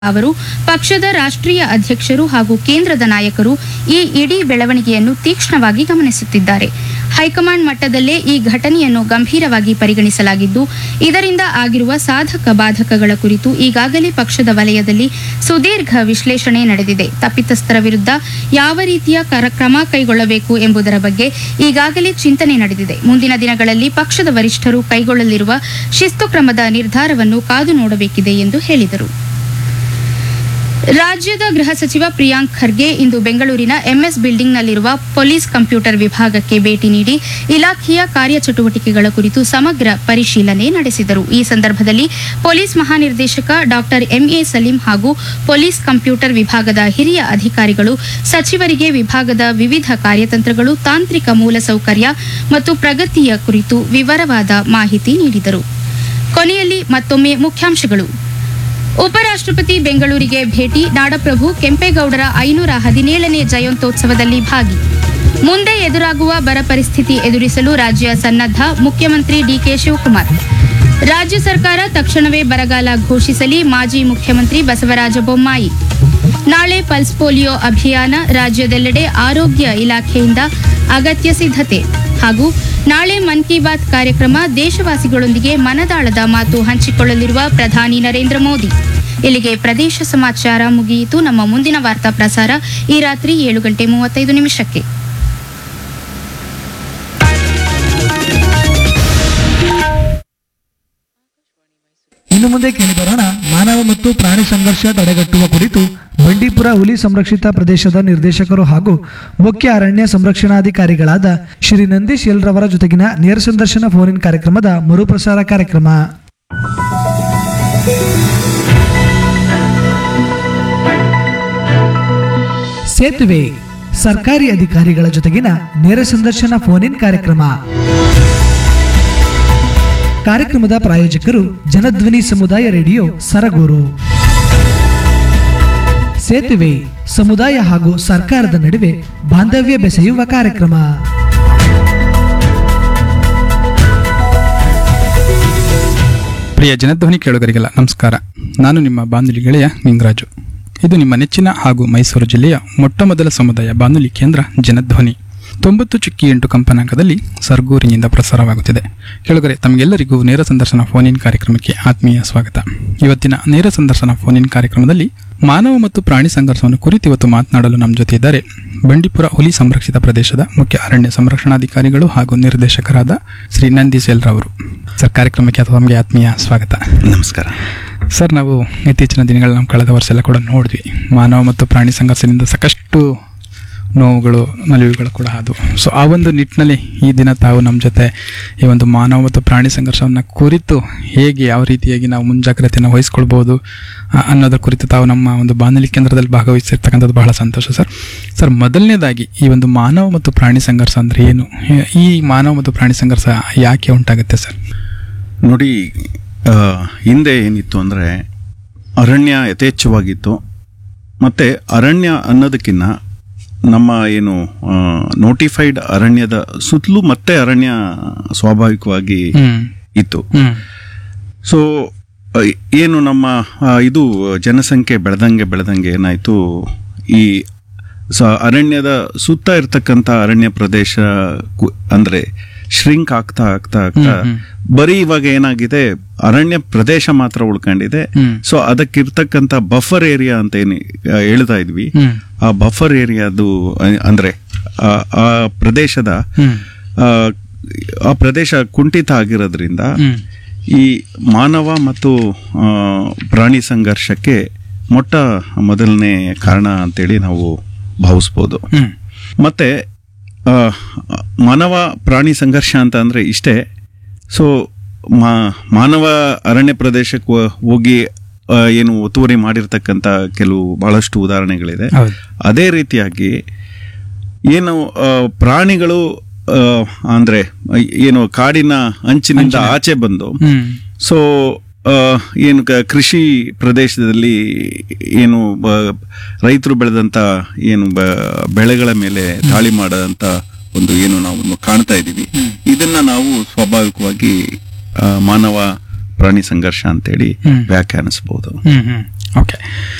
ಅವರು ಪಕ್ಷದ ರಾಷ್ಟ್ರೀಯ ಅಧ್ಯಕ್ಷರು ಹಾಗೂ ಕೇಂದ್ರದ ನಾಯಕರು ಈ ಇಡೀ ಬೆಳವಣಿಗೆಯನ್ನು ತೀಕ್ಷ್ಣವಾಗಿ ಗಮನಿಸುತ್ತಿದ್ದಾರೆ ಹೈಕಮಾಂಡ್ ಮಟ್ಟದಲ್ಲೇ ಈ ಘಟನೆಯನ್ನು ಗಂಭೀರವಾಗಿ ಪರಿಗಣಿಸಲಾಗಿದ್ದು ಇದರಿಂದ ಆಗಿರುವ ಸಾಧಕ ಬಾಧಕಗಳ ಕುರಿತು ಈಗಾಗಲೇ ಪಕ್ಷದ ವಲಯದಲ್ಲಿ ಸುದೀರ್ಘ ವಿಶ್ಲೇಷಣೆ ನಡೆದಿದೆ ತಪ್ಪಿತಸ್ಥರ ವಿರುದ್ಧ ಯಾವ ರೀತಿಯ ಕರ- ಕ್ರಮ ಕೈಗೊಳ್ಳಬೇಕು ಎಂಬುದರ ಬಗ್ಗೆ ಈಗಾಗಲೇ ಚಿಂತನೆ ನಡೆದಿದೆ ಮುಂದಿನ ದಿನಗಳಲ್ಲಿ ಪಕ್ಷದ ವರಿಷ್ಠರು ಕೈಗೊಳ್ಳಲಿರುವ ಶಿಸ್ತು ಕ್ರಮದ ನಿರ್ಧಾರವನ್ನು ಕಾದು ನೋಡಬೇಕಿದೆ ಎಂದು ಹೇಳಿದರು ರಾಜ್ಯದ ಗೃಹ ಸಚಿವ ಪ್ರಿಯಾಂಕ್ ಖರ್ಗೆ ಇಂದು ಬೆಂಗಳೂರಿನ ಎಂಎಸ್ ಬಿಲ್ಡಿಂಗ್ನಲ್ಲಿರುವ ಪೊಲೀಸ್ ಕಂಪ್ಯೂಟರ್ ವಿಭಾಗಕ್ಕೆ ಭೇಟಿ ನೀಡಿ ಇಲಾಖೆಯ ಕಾರ್ಯಚಟುವಟಿಕೆಗಳ ಕುರಿತು ಸಮಗ್ರ ಪರಿಶೀಲನೆ ನಡೆಸಿದರು ಈ ಸಂದರ್ಭದಲ್ಲಿ ಪೊಲೀಸ್ ಮಹಾನಿರ್ದೇಶಕ ಡಾಕ್ಟರ್ ಎಂಎ ಸಲೀಂ ಹಾಗೂ ಪೊಲೀಸ್ ಕಂಪ್ಯೂಟರ್ ವಿಭಾಗದ ಹಿರಿಯ ಅಧಿಕಾರಿಗಳು ಸಚಿವರಿಗೆ ವಿಭಾಗದ ವಿವಿಧ ಕಾರ್ಯತಂತ್ರಗಳು ತಾಂತ್ರಿಕ ಮೂಲಸೌಕರ್ಯ ಮತ್ತು ಪ್ರಗತಿಯ ಕುರಿತು ವಿವರವಾದ ಮಾಹಿತಿ ನೀಡಿದರು ಕೊನೆಯಲ್ಲಿ ಮತ್ತೊಮ್ಮೆ ಮುಖ್ಯಾಂಶಗಳು ಉಪರಾಷ್ಟ್ರಪತಿ ಬೆಂಗಳೂರಿಗೆ ಭೇಟಿ ನಾಡಪ್ರಭು ಕೆಂಪೇಗೌಡರ ಐನೂರ ಹದಿನೇಳನೇ ಜಯಂತ್ಯೋತ್ಸವದಲ್ಲಿ ಭಾಗಿ ಮುಂದೆ ಎದುರಾಗುವ ಬರ ಪರಿಸ್ಥಿತಿ ಎದುರಿಸಲು ರಾಜ್ಯ ಸನ್ನದ್ಧ ಮುಖ್ಯಮಂತ್ರಿ ಡಿಕೆ ಶಿವಕುಮಾರ್ ರಾಜ್ಯ ಸರ್ಕಾರ ತಕ್ಷಣವೇ ಬರಗಾಲ ಘೋಷಿಸಲಿ ಮಾಜಿ ಮುಖ್ಯಮಂತ್ರಿ ಬಸವರಾಜ ಬೊಮ್ಮಾಯಿ ನಾಳೆ ಪಲ್ಸ್ ಪೋಲಿಯೋ ಅಭಿಯಾನ ರಾಜ್ಯದೆಲ್ಲೆಡೆ ಆರೋಗ್ಯ ಇಲಾಖೆಯಿಂದ ಅಗತ್ಯ ಸಿದ್ಧತೆ ಹಾಗೂ ನಾಳೆ ಮನ್ ಕಿ ಬಾತ್ ಕಾರ್ಯಕ್ರಮ ದೇಶವಾಸಿಗಳೊಂದಿಗೆ ಮನದಾಳದ ಮಾತು ಹಂಚಿಕೊಳ್ಳಲಿರುವ ಪ್ರಧಾನಿ ನರೇಂದ್ರ ಮೋದಿ ಇಲ್ಲಿಗೆ ಪ್ರದೇಶ ಸಮಾಚಾರ ಮುಗಿಯಿತು ನಮ್ಮ ಮುಂದಿನ ವಾರ್ತಾ ಪ್ರಸಾರ ಈ ರಾತ್ರಿ ಏಳು ಗಂಟೆ ಮೂವತ್ತೈದು ನಿಮಿಷಕ್ಕೆ ಇನ್ನು ಮುಂದೆ ಕೇಳಿಬರೋಣ ಮಾನವ ಮತ್ತು ಪ್ರಾಣಿ ಸಂಘರ್ಷ ತಡೆಗಟ್ಟುವ ಕುರಿತು ಬಂಡೀಪುರ ಹುಲಿ ಸಂರಕ್ಷಿತ ಪ್ರದೇಶದ ನಿರ್ದೇಶಕರು ಹಾಗೂ ಮುಖ್ಯ ಅರಣ್ಯ ಸಂರಕ್ಷಣಾಧಿಕಾರಿಗಳಾದ ಶ್ರೀ ನಂದೀಶ್ ಎಲ್ರವರ ಜೊತೆಗಿನ ನೇರ ಸಂದರ್ಶನ ಫೋನ್ ಇನ್ ಕಾರ್ಯಕ್ರಮದ ಮರುಪ್ರಸಾರ ಕಾರ್ಯಕ್ರಮ ಸೇತುವೆ ಸರ್ಕಾರಿ ಅಧಿಕಾರಿಗಳ ಜೊತೆಗಿನ ನೇರ ಸಂದರ್ಶನ ಫೋನ್ ಇನ್ ಕಾರ್ಯಕ್ರಮ ಕಾರ್ಯಕ್ರಮದ ಪ್ರಾಯೋಜಕರು ಜನಧ್ವನಿ ಸಮುದಾಯ ರೇಡಿಯೋ ಸರಗೂರು ಸೇತುವೆ ಸಮುದಾಯ ಹಾಗೂ ಸರ್ಕಾರದ ನಡುವೆ ಬಾಂಧವ್ಯ ಬೆಸೆಯುವ ಕಾರ್ಯಕ್ರಮ ಪ್ರಿಯ ಜನಧ್ವನಿ ಕೇಳುಗರಿಗೆಲ್ಲ ನಮಸ್ಕಾರ ನಾನು ನಿಮ್ಮ ಬಾನುಲಿ ಗೆಳೆಯ ನಿಂಗರಾಜು ಇದು ನಿಮ್ಮ ನೆಚ್ಚಿನ ಹಾಗೂ ಮೈಸೂರು ಜಿಲ್ಲೆಯ ಮೊಟ್ಟಮೊದಲ ಸಮುದಾಯ ಬಾನುಲಿ ಕೇಂದ್ರ ಜನಧ್ವನಿ ತೊಂಬತ್ತು ಚುಕ್ಕಿ ಎಂಟು ಕಂಪನಾಂಕದಲ್ಲಿ ಸರ್ಗೂರಿನಿಂದ ಪ್ರಸಾರವಾಗುತ್ತಿದೆ ಕೇಳುಗರೆ ತಮಗೆಲ್ಲರಿಗೂ ನೇರ ಸಂದರ್ಶನ ಫೋನ್ ಇನ್ ಕಾರ್ಯಕ್ರಮಕ್ಕೆ ಆತ್ಮೀಯ ಸ್ವಾಗತ ಇವತ್ತಿನ ನೇರ ಸಂದರ್ಶನ ಫೋನ್ ಇನ್ ಕಾರ್ಯಕ್ರಮದಲ್ಲಿ ಮಾನವ ಮತ್ತು ಪ್ರಾಣಿ ಸಂಘರ್ಷವನ್ನು ಕುರಿತು ಇವತ್ತು ಮಾತನಾಡಲು ನಮ್ಮ ಜೊತೆ ಇದ್ದಾರೆ ಬಂಡೀಪುರ ಹುಲಿ ಸಂರಕ್ಷಿತ ಪ್ರದೇಶದ ಮುಖ್ಯ ಅರಣ್ಯ ಸಂರಕ್ಷಣಾಧಿಕಾರಿಗಳು ಹಾಗೂ ನಿರ್ದೇಶಕರಾದ ಶ್ರೀ ನಂದೀಶ್ ಎಲ್ರವರು ಸರ್ ಕಾರ್ಯಕ್ರಮಕ್ಕೆ ತಮಗೆ ಆತ್ಮೀಯ ಸ್ವಾಗತ ನಮಸ್ಕಾರ ಸರ್ ನಾವು ಇತ್ತೀಚಿನ ದಿನಗಳಲ್ಲಿ ನಾವು ಕಳೆದ ವರ್ಷ ಎಲ್ಲ ಕೂಡ ನೋಡಿದ್ವಿ ಮಾನವ ಮತ್ತು ಪ್ರಾಣಿ ಸಂಘರ್ಷದಿಂದ ಸಾಕಷ್ಟು ನೋವುಗಳು ನಲಿವುಗಳು ಕೂಡ ಆದವು ಸೊ ಆ ಒಂದು ನಿಟ್ಟಿನಲ್ಲಿ ಈ ದಿನ ತಾವು ನಮ್ಮ ಜೊತೆ ಈ ಒಂದು ಮಾನವ ಮತ್ತು ಪ್ರಾಣಿ ಸಂಘರ್ಷವನ್ನು ಕುರಿತು ಹೇಗೆ ಯಾವ ರೀತಿಯಾಗಿ ನಾವು ಮುಂಜಾಗ್ರತೆಯನ್ನು ವಹಿಸ್ಕೊಳ್ಬೋದು ಆ, ಅನ್ನೋದ್ರ ಕುರಿತು ತಾವು ನಮ್ಮ ಒಂದು ಬಾನುಲಿ ಕೇಂದ್ರದಲ್ಲಿ ಭಾಗವಹಿಸಿರ್ತಕ್ಕಂಥದ್ದು ಬಹಳ ಸಂತೋಷ ಸರ್ ಸರ್ ಮೊದಲನೇದಾಗಿ ಈ ಒಂದು ಮಾನವ ಮತ್ತು ಪ್ರಾಣಿ ಸಂಘರ್ಷ ಅಂದರೆ ಏನು ಈ ಮಾನವ ಮತ್ತು ಪ್ರಾಣಿ ಸಂಘರ್ಷ ಯಾಕೆ ಉಂಟಾಗುತ್ತೆ ಸರ್ ನೋಡಿ ಆ, ಹಿಂದೆ ಏನಿತ್ತು ಅಂದರೆ ಅರಣ್ಯ ಯಥೇಚ್ಛವಾಗಿತ್ತು ಮತ್ತು ಅರಣ್ಯ ಅನ್ನೋದಕ್ಕಿಂತ ನಮ್ಮ ಏನು ನೋಟಿಫೈಡ್ ಅರಣ್ಯದ ಸುತ್ತಲೂ ಮತ್ತೆ ಅರಣ್ಯ ಸ್ವಾಭಾವಿಕವಾಗಿ ಹ್ಮ್ ಇತ್ತು ಹ್ಮ್ ಸೊ ಆ, ಏನು ನಮ್ಮ ಆ, ಇದು ಜನಸಂಖ್ಯೆ ಬೆಳೆದಂಗೆ ಬೆಳೆದಂಗೆ ಏನಾಯಿತು ಈ ಸ ಅರಣ್ಯದ ಸುತ್ತ ಇರ್ತಕ್ಕಂಥ ಅರಣ್ಯ ಪ್ರದೇಶ ಕು- ಅಂದ್ರೆ ಶ್ರಿಂಕ್ ಆಗ್ತಾ ಆಗ್ತಾ ಆಗ್ತಾ ಹ್ಮ್, ಬರೀ ಇವಾಗ ಏನಾಗಿದೆ ಅರಣ್ಯ ಪ್ರದೇಶ ಮಾತ್ರ ಉಳ್ಕೊಂಡಿದೆ ಹ್ಮ್. ಸೊ ಅದಕ್ಕಿರ್ತಕ್ಕಂಥ ಬಫರ್ ಏರಿಯಾ ಅಂತ ಏನು ಆ, ಹೇಳ್ತಾ ಇದ್ವಿ ಹ್ಮ್ ಆ ಬಫರ್ ಏರಿಯಾದು ಅ- ಅಂದ್ರೆ ಆ- ಆ ಪ್ರದೇಶದ ಹ್ಮ್ ಆ, ಆ ಪ್ರದೇಶ ಕುಂಠಿತ ಆಗಿರೋದ್ರಿಂದ ಹ್ಮ್ ಈ ಮಾನವ ಮತ್ತು ಆ, ಪ್ರಾಣಿ ಸಂಘರ್ಷಕ್ಕೆ ಮೊಟ್ಟ ಮೊದಲನೇ ಕಾರಣ ಅಂತೇಳಿ ನಾವು ಭಾವಿಸ್ಬೋದು ಹ್ಮ್ ಮತ್ತೆ ಆ, ಮಾನವ ಪ್ರಾಣಿ ಸಂಘರ್ಷ ಅಂತ ಅಂದ್ರೆ ಇಷ್ಟೇ ಸೊ ಮಾ ಮಾನವ ಅರಣ್ಯ ಪ್ರದೇಶಕ್ಕೆ ಹೋ- ಹೋಗಿ ಆ, ಏನು ಒತ್ತುವರಿ ಮಾಡಿರ್ತಕ್ಕಂಥ ಕೆಲವು ಬಹಳಷ್ಟು ಉದಾಹರಣೆಗಳಿದೆ ಹೌದು ಅದೇ ರೀತಿಯಾಗಿ ಏನು ಆ, ಪ್ರಾಣಿಗಳು ಆ, ಅಂದ್ರೆ ಏನು ಕಾಡಿನ ಅಂಚಿನಿಂದ ಆಚೆ ಬಂದು ಹ್ಮ್ ಸೊ ಆ, ಏನು ಕ- ಕೃಷಿ ಪ್ರದೇಶದಲ್ಲಿ ಏನು ಬ- ರೈತರು ಬೆಳೆದಂತ ಏನು ಬ- ಬೆಳೆಗಳ ಮೇಲೆ ದಾಳಿ ಮಾಡದಂತ ಒಂದು ಏನು ನಾವು ಕಾಣ್ತಾ ಇದ್ದೀವಿ ಇದನ್ನ ನಾವು ಸ್ವಾಭಾವಿಕವಾಗಿ ಆ, ಮಾನವ ಪ್ರಾಣಿ ಸಂಘರ್ಷ ಅಂತೇಳಿ ಹ್ಮ್. ವ್ಯಾಖ್ಯಾನಿಸಬಹುದು ಹ್ಮ್ ಹ್ಮ್ ಓಕೆ